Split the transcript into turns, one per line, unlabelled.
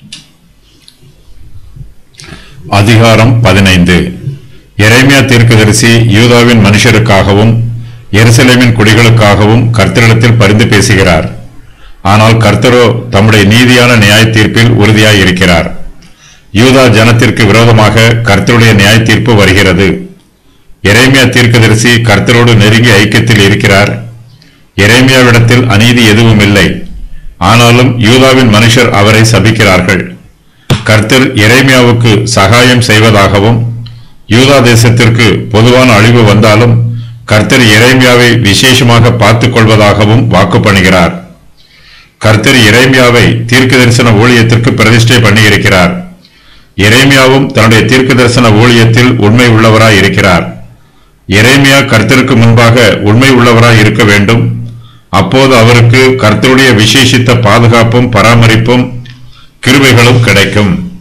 அதிகாரம் பதினைந்து எரேமியா தீர்க்கதரிசி யூதாவின் மனுஷருக்காகவும் எருசலேமின் குடிகளுக்காகவும் கர்த்தரிடத்தில் பரிந்து பேசுகிறார் ஆனால் கர்த்தரோ தம்முடைய நீதியான நியாய தீர்ப்பில் உறுதியாய் இருக்கிறார் யூதா ஜனத்திற்கு விரோதமாக கர்த்தருடைய நியாய தீர்ப்பு வருகிறது எரேமியா தீர்க்கதரிசி கர்த்தரோடு நெருங்கிய ஐக்கியத்தில் இருக்கிறார் எரேமியாவிடத்தில் அநீதி எதுவும் இல்லை ஆனாலும் யூதாவின் மனுஷர் அவரை சபிக்கிறார்கள் கர்த்தர் எரேமியாவுக்கு சகாயம் செய்வதாகவும் யூதா தேசத்திற்கு பொதுவான அழிவு வந்தாலும் கர்த்தர் எரேமியாவை விசேஷமாக பார்த்துக் கொள்வதாகவும் வாக்கு பண்ணுகிறார் கர்த்தர் எரேமியாவை தீர்க்க தரிசன ஊழியத்திற்கு பிரதிஷ்டை பண்ணியிருக்கிறார் எரேமியாவும் தன்னுடைய தீர்க்க தரிசன ஊழியத்தில் உண்மை உள்ளவராய் இருக்கிறார் எரேமியா கர்த்தருக்கு முன்பாக உண்மை உள்ளவராய் இருக்க வேண்டும் அப்போது அவருக்கு கர்த்தருடைய விசேஷித்த பாதுகாப்பும் பராமரிப்பும் கிருபைகளும் கிடைக்கும்